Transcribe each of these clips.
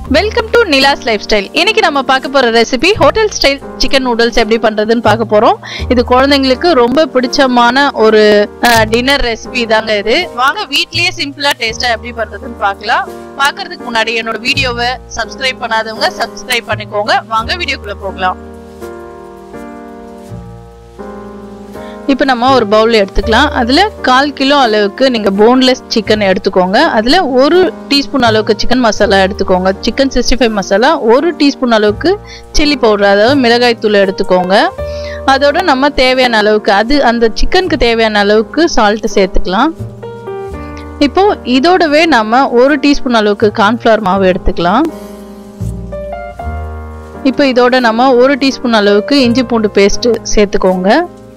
welcome to Nila's lifestyle இன்னைக்கு நம்ம பார்க்க போற recipe hotel style chicken noodles எப்படி பண்றதுன்னு பார்க்க போறோம் இது குழந்தைங்களுக்கு ரொம்ப பிடிச்சமான ஒரு டின்னர் ரெசிபி தாங்க இது வாங்க வீட்லயே சிம்பிளா டேஸ்டா எப்படி பண்றதுன்னு பார்க்கலாம் பார்க்கறதுக்கு முன்னாடி என்னோட வீடியோவை சப்ஸ்கிரைப் பண்ணாதவங்க சப்ஸ்கிரைப் பண்ணிக்கோங்க வாங்க வீடியோக்குள்ள போகலாம் இப்போ நம்ம ஒரு பவுல் எடுத்துக்கலாம் அதில் கால் கிலோ அளவுக்கு நீங்கள் போன்லெஸ் சிக்கன் எடுத்துக்கோங்க அதில் ஒரு டீஸ்பூன் அளவுக்கு சிக்கன் மசாலா எடுத்துக்கோங்க சிக்கன் சிக்ஸ்டி ஃபைவ் மசாலா ஒரு டீஸ்பூன் அளவுக்கு சில்லி பவுடர் அதாவது மிளகாய் தூள் எடுத்துக்கோங்க அதோட நம்ம தேவையான அளவுக்கு அது அந்த சிக்கனுக்கு தேவையான அளவுக்கு சால்ட்டு சேர்த்துக்கலாம் இப்போ இதோடவே நம்ம ஒரு டீஸ்பூன் அளவுக்கு கார்ன்ஃப்ளவர் மாவு எடுத்துக்கலாம் இப்போ இதோட நம்ம ஒரு டீஸ்பூன் அளவுக்கு இஞ்சி பூண்டு பேஸ்ட்டு சேர்த்துக்கோங்க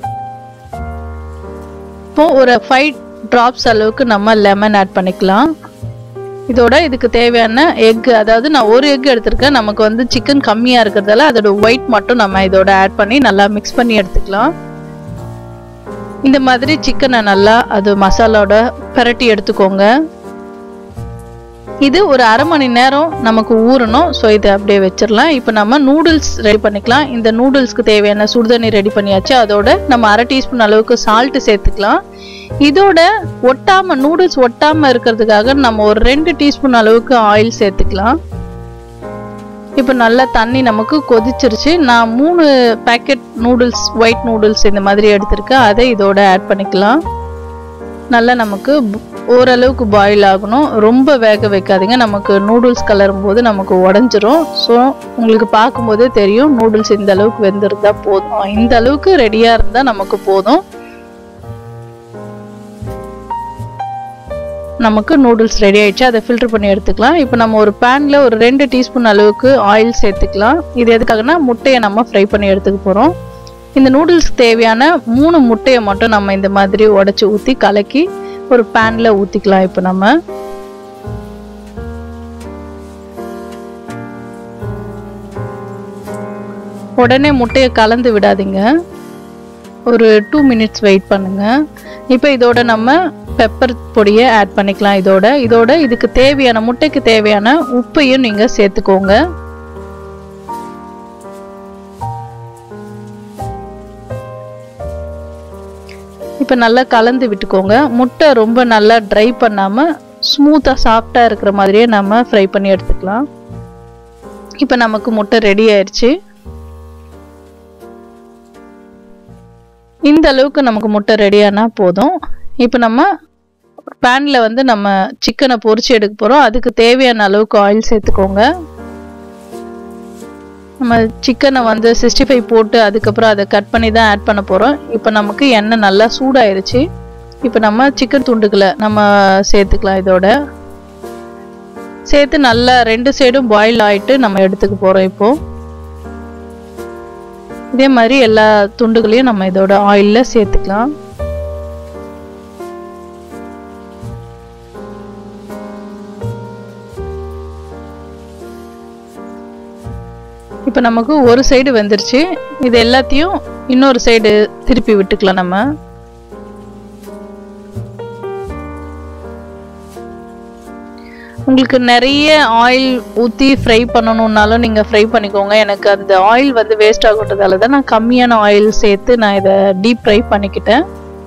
இப்போ ஒரு ஃபைவ் ட்ராப்ஸ் அளவுக்கு நம்ம லெமன் ஆட் பண்ணிக்கலாம் இதோட இதுக்கு தேவையான எக் அதாவது நான் ஒரு எக் எடுத்திருக்கேன் நமக்கு வந்து சிக்கன் கம்மியாக இருக்கிறதால அதோட ஒயிட் மட்டும் நம்ம இதோட ஆட் பண்ணி நல்லா மிக்ஸ் பண்ணி எடுத்துக்கலாம் இந்த மாதிரி சிக்கனை நல்லா அது மசாலாவோட பரட்டி எடுத்துக்கோங்க இது ஒரு அரை மணி நேரம் நமக்கு ஊறணும் ஸோ இதை அப்படியே வச்சிடலாம் இப்போ நம்ம நூடுல்ஸ் ரெடி பண்ணிக்கலாம் இந்த நூடுல்ஸ்க்கு தேவையான சுடுதண்ணி ரெடி பண்ணியாச்சு அதோட நம்ம அரை டீஸ்பூன் அளவுக்கு சால்ட்டு சேர்த்துக்கலாம் இதோட ஒட்டாம நூடுல்ஸ் ஒட்டாம இருக்கிறதுக்காக நம்ம ஒரு ரெண்டு டீஸ்பூன் அளவுக்கு ஆயில் சேர்த்துக்கலாம் இப்போ நல்லா தண்ணி நமக்கு கொதிச்சிருச்சு நான் மூணு பேக்கெட் நூடுல்ஸ் ஒயிட் நூடுல்ஸ் இந்த மாதிரி எடுத்திருக்கேன் அதை இதோட ஆட் பண்ணிக்கலாம் நல்லா நமக்கு ஓரளவுக்கு பாயில் ஆகணும் ரொம்ப வேக வைக்காதீங்க நமக்கு நூடுல்ஸ் கலரும் போது நமக்கு உடஞ்சிரும் ஸோ உங்களுக்கு பார்க்கும்போதே தெரியும் நூடுல்ஸ் இந்த அளவுக்கு வெந்திருந்தா போதும் இந்த அளவுக்கு ரெடியாக இருந்தால் நமக்கு போதும் நமக்கு நூடுல்ஸ் ரெடி ஆயிடுச்சு அதை ஃபில்டர் பண்ணி எடுத்துக்கலாம் இப்போ நம்ம ஒரு பேனில் ஒரு ரெண்டு டீஸ்பூன் அளவுக்கு ஆயில் சேர்த்துக்கலாம் இது எதுக்காகனா முட்டையை நம்ம ஃப்ரை பண்ணி எடுத்துக்க போகிறோம் இந்த நூடுல்ஸ்க்கு தேவையான மூணு முட்டையை மட்டும் நம்ம இந்த மாதிரி உடச்சி ஊற்றி கலக்கி ஒரு பேனில் ஊற்றிக்கலாம் இப்போ நம்ம உடனே முட்டையை கலந்து விடாதீங்க ஒரு டூ மினிட்ஸ் வெயிட் பண்ணுங்க இப்போ இதோட நம்ம பெப்பர் பொடியை ஆட் பண்ணிக்கலாம் இதோட இதோட இதுக்கு தேவையான முட்டைக்கு தேவையான உப்பையும் நீங்கள் சேர்த்துக்கோங்க இப்போ நல்லா கலந்து விட்டுக்கோங்க முட்டை ரொம்ப நல்லா ட்ரை பண்ணாமல் ஸ்மூத்தாக சாஃப்டாக இருக்கிற மாதிரியே நம்ம ஃப்ரை பண்ணி எடுத்துக்கலாம் இப்போ நமக்கு முட்டை ரெடி ஆயிடுச்சு இந்த அளவுக்கு நமக்கு முட்டை ரெடியானால் போதும் இப்போ நம்ம பேனில் வந்து நம்ம சிக்கனை பொரிச்சு எடுக்க போகிறோம் அதுக்கு தேவையான அளவுக்கு ஆயில் சேர்த்துக்கோங்க நம்ம சிக்கனை வந்து சிக்ஸ்டி ஃபைவ் போட்டு அதுக்கப்புறம் அதை கட் பண்ணி தான் ஆட் பண்ண போகிறோம் இப்போ நமக்கு எண்ணெய் நல்லா சூடாயிருச்சு இப்போ நம்ம சிக்கன் துண்டுகளை நம்ம சேர்த்துக்கலாம் இதோட சேர்த்து நல்லா ரெண்டு சைடும் பாயில் ஆகிட்டு நம்ம எடுத்துக்க போகிறோம் இப்போது இதே மாதிரி எல்லா துண்டுகளையும் நம்ம இதோட ஆயிலில் சேர்த்துக்கலாம் இப்போ நமக்கு ஒரு சைடு வெந்துருச்சு இது எல்லாத்தையும் இன்னொரு சைடு திருப்பி விட்டுக்கலாம் நம்ம உங்களுக்கு நிறைய ஆயில் ஊற்றி ஃப்ரை பண்ணணுன்னாலும் நீங்கள் ஃப்ரை பண்ணிக்கோங்க எனக்கு அந்த ஆயில் வந்து வேஸ்ட் ஆகுன்றதால தான் நான் கம்மியான ஆயில் சேர்த்து நான் இதை டீப் ஃப்ரை பண்ணிக்கிட்டேன்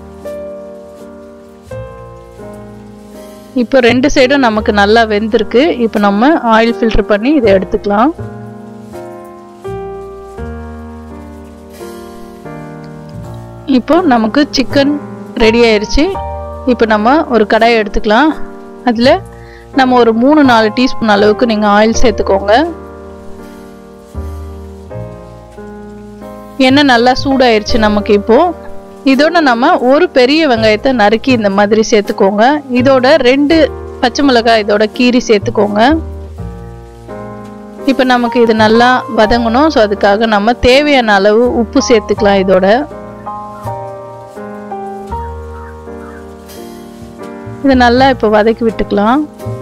இப்போ ரெண்டு சைடும் நமக்கு நல்லா வெந்திருக்கு இப்போ நம்ம ஆயில் ஃபில்டர் பண்ணி இதை எடுத்துக்கலாம் இப்போ நமக்கு சிக்கன் ரெடி ஆயிடுச்சு இப்போ நம்ம ஒரு கடாயை எடுத்துக்கலாம் அதில் நம்ம ஒரு மூணு நாலு டீஸ்பூன் அளவுக்கு நீங்கள் ஆயில் சேர்த்துக்கோங்க எண்ணெய் நல்லா சூடாயிருச்சு நமக்கு இப்போ இதோட நம்ம ஒரு பெரிய வெங்காயத்தை நறுக்கி இந்த மாதிரி சேர்த்துக்கோங்க இதோட ரெண்டு பச்சை மிளகாய் இதோட கீரி சேர்த்துக்கோங்க இப்போ நமக்கு இது நல்லா வதங்கணும் ஸோ அதுக்காக நம்ம தேவையான அளவு உப்பு சேர்த்துக்கலாம் இதோட இதை நல்லா இப்போ வதக்கி விட்டுக்கலாம்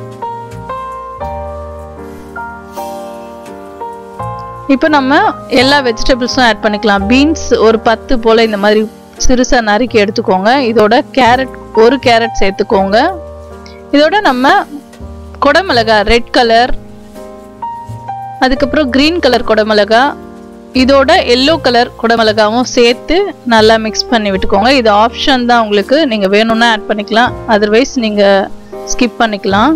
இப்போ நம்ம எல்லா வெஜிடபிள்ஸும் ஆட் பண்ணிக்கலாம் பீன்ஸ் ஒரு பத்து போல் இந்த மாதிரி சிறுசாக நறுக்கி எடுத்துக்கோங்க இதோட கேரட் ஒரு கேரட் சேர்த்துக்கோங்க இதோட நம்ம குடமிளகாய் ரெட் கலர் அதுக்கப்புறம் க்ரீன் கலர் குடமிளகா இதோட எல்லோ கலர் குடமிளகாவும் சேர்த்து நல்லா மிக்ஸ் பண்ணி விட்டுக்கோங்க இது ஆப்ஷன் தான் உங்களுக்கு நீங்கள் வேணும்னா ஆட் பண்ணிக்கலாம் அதர்வைஸ் நீங்கள் ஸ்கிப் பண்ணிக்கலாம்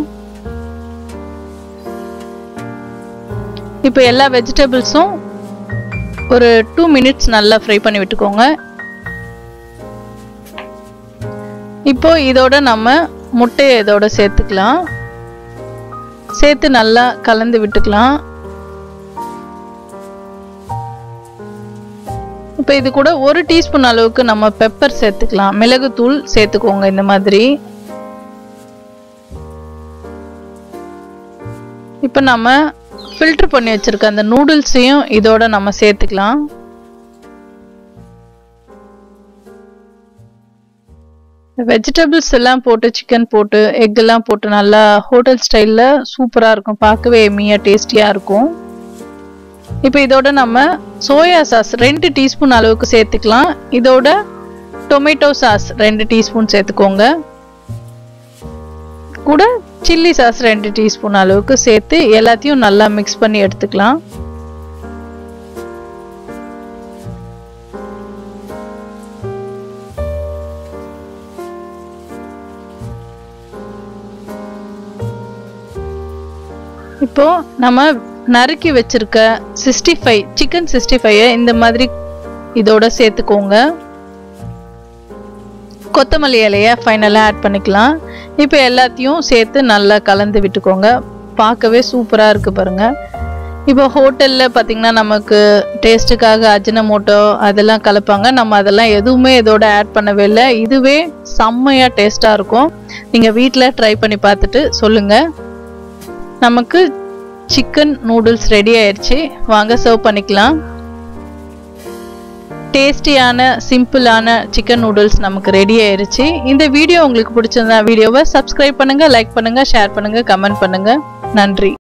இப்போ எல்லா வெஜிடபிள்ஸும் ஒரு டூ மினிட்ஸ் நல்லா ஃப்ரை பண்ணி விட்டுக்கோங்க இப்போ இதோட நம்ம முட்டையை இதோட சேர்த்துக்கலாம் சேர்த்து நல்லா கலந்து விட்டுக்கலாம் இப்போ இது கூட ஒரு டீஸ்பூன் அளவுக்கு நம்ம பெப்பர் சேர்த்துக்கலாம் மிளகுத்தூள் சேர்த்துக்கோங்க இந்த மாதிரி இப்போ நம்ம ஃபில்டர் பண்ணி வச்சிருக்க அந்த நூடுல்ஸையும் இதோட நம்ம சேர்த்துக்கலாம் வெஜிடபிள்ஸ் எல்லாம் போட்டு சிக்கன் போட்டு எக் எல்லாம் போட்டு நல்லா ஹோட்டல் ஸ்டைலில் சூப்பராக இருக்கும் பார்க்கவே எம்மியாக டேஸ்டியாக இருக்கும் இப்போ இதோட நம்ம சோயா சாஸ் ரெண்டு டீஸ்பூன் அளவுக்கு சேர்த்துக்கலாம் இதோட டொமேட்டோ சாஸ் ரெண்டு டீஸ்பூன் சேர்த்துக்கோங்க கூட சில்லி சாஸ் ரெண்டு டீஸ்பூன் அளவுக்கு சேர்த்து எல்லாத்தையும் நல்லா மிக்ஸ் பண்ணி எடுத்துக்கலாம் இப்போ நம்ம நறுக்கி வச்சிருக்க sixty five chicken sixty five இந்த மாதிரி இதோட சேர்த்துக்கோங்க கொத்தமல்லி இலைய ஃபைனலாக ஆட் பண்ணிக்கலாம் இப்போ எல்லாத்தையும் சேர்த்து நல்லா கலந்து விட்டுக்கோங்க பார்க்கவே சூப்பராக இருக்குது பாருங்கள் இப்போ ஹோட்டலில் பார்த்திங்கன்னா நமக்கு டேஸ்ட்டுக்காக அஜினமோட்டோ அதெல்லாம் கலப்பாங்க நம்ம அதெல்லாம் எதுவுமே இதோட ஆட் பண்ணவே இல்லை இதுவே செம்மையாக டேஸ்ட்டாக இருக்கும் நீங்கள் வீட்டில் ட்ரை பண்ணி பார்த்துட்டு சொல்லுங்கள் நமக்கு சிக்கன் நூடுல்ஸ் ரெடி ஆயிடுச்சு வாங்க சர்வ் பண்ணிக்கலாம் டேஸ்டியான சிம்பிளான சிக்கன் நூடுல்ஸ் நமக்கு ரெடி ஆயிருச்சு இந்த வீடியோ உங்களுக்கு பிடிச்சிருந்தா வீடியோவை சப்ஸ்கிரைப் பண்ணுங்க லைக் பண்ணுங்க ஷேர் பண்ணுங்க கமெண்ட் பண்ணுங்க நன்றி